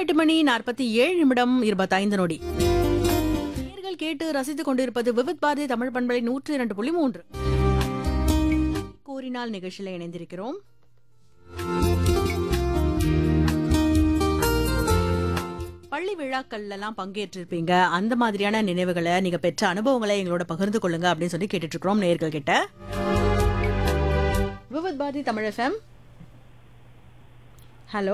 எட்டு மணி நாற்பத்தி ஏழு நிமிடம் இருபத்தைந்து நொடி நேர்கள் கேட்டு ரசித்துக் கொண்டிருப்பது விவித் பாரதி தமிழ் பண்பலை நூற்றி இரண்டு புள்ளி மூன்று கூறினால் நிகழ்ச்சியில் இணைந்திருக்கிறோம் பள்ளி விழாக்கள்ல எல்லாம் பங்கேற்றிருப்பீங்க அந்த மாதிரியான நினைவுகளை நீங்க பெற்ற அனுபவங்களை எங்களோட பகிர்ந்து கொள்ளுங்க அப்படின்னு சொல்லி கேட்டுட்டு இருக்கிறோம் நேர்கள் கிட்ட விவித் பாரதி தமிழ் எஃப்எம் ஹலோ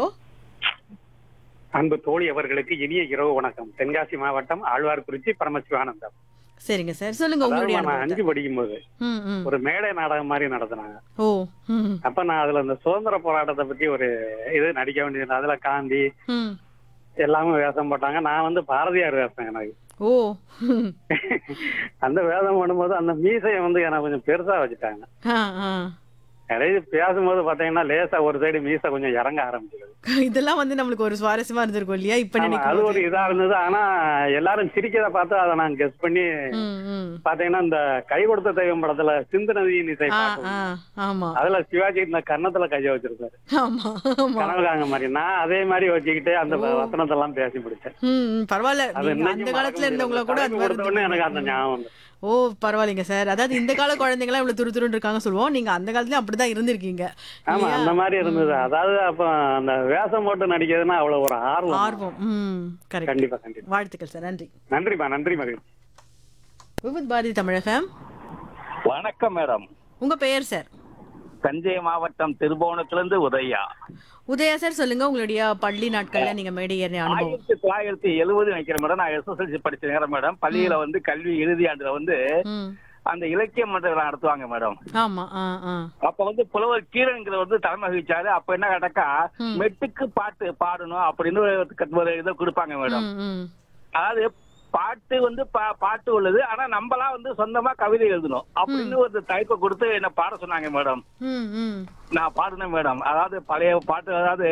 அன்பு தோழி அவர்களுக்கு இனிய இரவு வணக்கம் தென்காசி மாவட்டம் ஆழ்வார்குறிச்சி பரமசிவானந்தம் சரிங்க சார் சொல்லுங்க அதாவது உங்களுடைய நான் அனுபவத்தை. அஞ்சு படிக்கும் போது ம் ம் ஒரு மேடை நாடகம் மாதிரி நடத்தினாங்க ஓ ம் அப்ப நான் அதுல இந்த சுதந்திர போராட்டத்தை பத்தி ஒரு இது நடிக்க வேண்டியது அதுல காந்தி ம் எல்லாமே வேஷம் போட்டாங்க நான் வந்து பாரதியார் வேஷம் எனக்கு ஓ ம். அந்த வேஷம் பண்ணும்போது அந்த மீசையை வந்து எனக்கு கொஞ்சம் பெருசா வச்சுட்டாங்க ஆ ஆ நிறைய பேசும்போது பாத்தீங்கன்னா லேசா ஒரு சைடு மீசை கொஞ்சம் இறங்க ஆரம்பிச்சது இதெல்லாம் வந்து நம்மளுக்கு ஒரு சுவாரஸ்யமா இருந்திருக்கும் இல்லையா இப்ப ஆமா, அது நினைக்கும் ஒரு இதா இருந்தது ஆனா எல்லாரும் சிரிக்கிறத பார்த்து அதை நான் கெஸ் பண்ணி ம் ம் பாத்தீங்கன்னா இந்த கை கொடுத்த தெய்வம் படத்துல சிந்து நதியின் இசை ஆ பாட்டு ஆ ஆமா அதுல சிவாஜி இந்த கன்னத்துல கைய வச்சிருப்பாரு ஆமா ஆமா கனவுகாங்க மாதிரி நான் அதே மாதிரி வச்சுக்கிட்டு அந்த வசனத்தை எல்லாம் பேசி முடிச்சேன் ம் ம், பரவாயில்ல அது நீங்க இன்னைக்கும் அந்த மறக்க காலத்துல இருந்தவங்கள கூட முடியாது. அது தலைப்பு கொடுத்த உடனே வருது எனக்கு அந்த ஞாபகம் வந்து ஓ பரவாயில்லைங்க சார் அதாவது இந்த கால குழந்தைங்களாம் இவ்வளவு துரு துருன்னு இருக்காங்க சொல்லுவோம் நீங்க அந்த காலத்துலயும் அப்படிதான் இருந்திருக்கீங்க ஆமா இல்லையா? அந்த மாதிரி இருந்தது அதாவது அப்ப அந்த வேஷம் போட்டு நடிக்கிறதுனா அவ்வளவு ஒரு ஆர்வம் ஆர்வம் ம் கரெக்ட் கண்டிப்பா கண்டிப்பா வாழ்த்துக்கள் சார் நன்றி நன்றிமா நன்றி மகிழ்ச்சி விவித் பாரதி தமிழ் எஃப்எம் வணக்கம் மேடம் உங்க பெயர் சார் தஞ்சை மாவட்டம் திருபுவனத்திலிருந்து உதயா உதயா சார் சொல்லுங்க உங்களுடைய பள்ளி நாட்கள்ல நீங்க மேடை ஏறிய அனுபவம் ஆயிரத்தி தொள்ளாயிரத்தி எழுபது நினைக்கிறேன் மேடம் நான் எஸ்எஸ்எல்சி படிச்ச நேரம் மேடம் பள்ளியில வந்து கல்வி இறுதி ஆண்டுல வந்து ம் அந்த இலக்கிய மன்றங்களை நடத்துவாங்க மேடம் ஆமா ஆ ஆ அப்ப வந்து புலவர் கீரன்கிற வந்து தலைமை வகிச்சாரு அப்ப என்ன கேட்டாக்கா ம். மெட்டுக்கு பாட்டு பாடணும் அப்படின்னு ஒரு ஒரு இதை கொடுப்பாங்க மேடம் ம் ம் அதாவது பாட்டு வந்து பா- பாட்டு உள்ளது ஆனா நம்மலாம் வந்து சொந்தமா கவிதை எழுதணும் அப்படின்னு ஒரு தலைப்பை கொடுத்து என்ன பாட சொன்னாங்க மேடம் ம் ம் நான் பாடினேன் மேடம் அதாவது பழைய பாட்டு அதாவது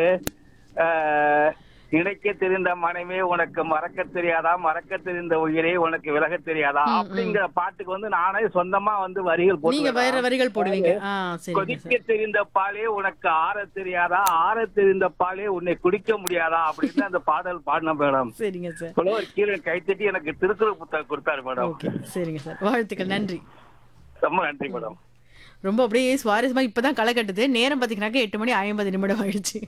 அஹ், நினைக்க தெரிந்த மனைவி உனக்கு மறக்க தெரியாதா மறக்க தெரிந்த உயிரே உனக்கு விலக தெரியாதா ம், ம். அப்படிங்கிற பாட்டுக்கு வந்து நானே சொந்தமா வந்து வரிகள் நீங்க வேற போட்டு வரிகள் போடுவீங்க ஆ சரிங்க கொதிக்க சார் தெரிந்த பாலே உனக்கு ஆற தெரியாதா ஆற தெரிந்த பாலே உன்னை குடிக்க முடியாதா அப்படின்னு அந்த பாடல் பாடின மேடம் சரிங்க சார் புலவர் கீழே கைத்தட்டி எனக்கு திருக்குறள் புத்தகம் கொடுத்தாரு மேடம் ஓகே சரிங்க சார் வாழ்த்துக்கள் நன்றி ரொம்ப நன்றி மேடம் ரொம்ப அப்படியே சுவாரஸ்யமா இப்பதான் களை கட்டுது நேரம் பாத்தீங்கன்னாக்க எட்டு மணி ஐம்பது நிமிடம் ஆயிடுச்சு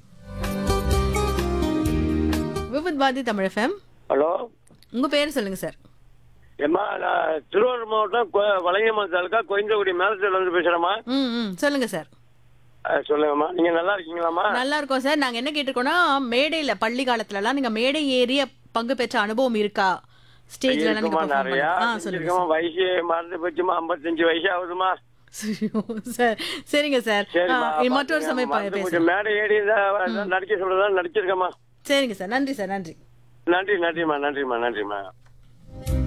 விவித் பாரதி தமிழ் எஃப்எம் ஹலோ உங்க பேர் சொல்லுங்க சார் ஏம்மா நான் திருவாரூர் மாவட்டம் கொ- வலையம்மன் தாலுக்கா கோயந்தகுடி மேலத்தில் இருந்து பேசுறேம்மா ம் ம் சொல்லுங்க சார் அஹ் சொல்லுங்கம்மா நீங்க நல்லா இருக்கீங்களாம்மா நல்லா இருக்கோம் சார் நாங்க என்ன கேட்டிருக்கோம்னா மேடையில பள்ளி காலத்துல எல்லாம் நீங்க மேடை ஏறிய பங்கு பெற்ற அனுபவம் இருக்கா ஸ்டேஜ்ல எல்லாம் நீங்க இருக்குமா perform நிறையா பண்ண- ஆ சொல்லுங்க செஞ்சிருக்கோமா வயசு மறந்து போச்சுமா ஐம்பத்தஞ்சு வயசு ஆகுதுமா சார். சார் சரிங்க சார் சரிம்மா ஆ, மற்றொரு சமயம் ப- மறந்து போச்சு. பேசுறேன் மேடை ஏறி தான் நடிக்க சொல்றதா நடிச்சிருக்கேம்மா சரிங்க சார் நன்றி சார் நன்றி நன்றி நன்றிம்மா நன்றிம்மா நன்றிம்மா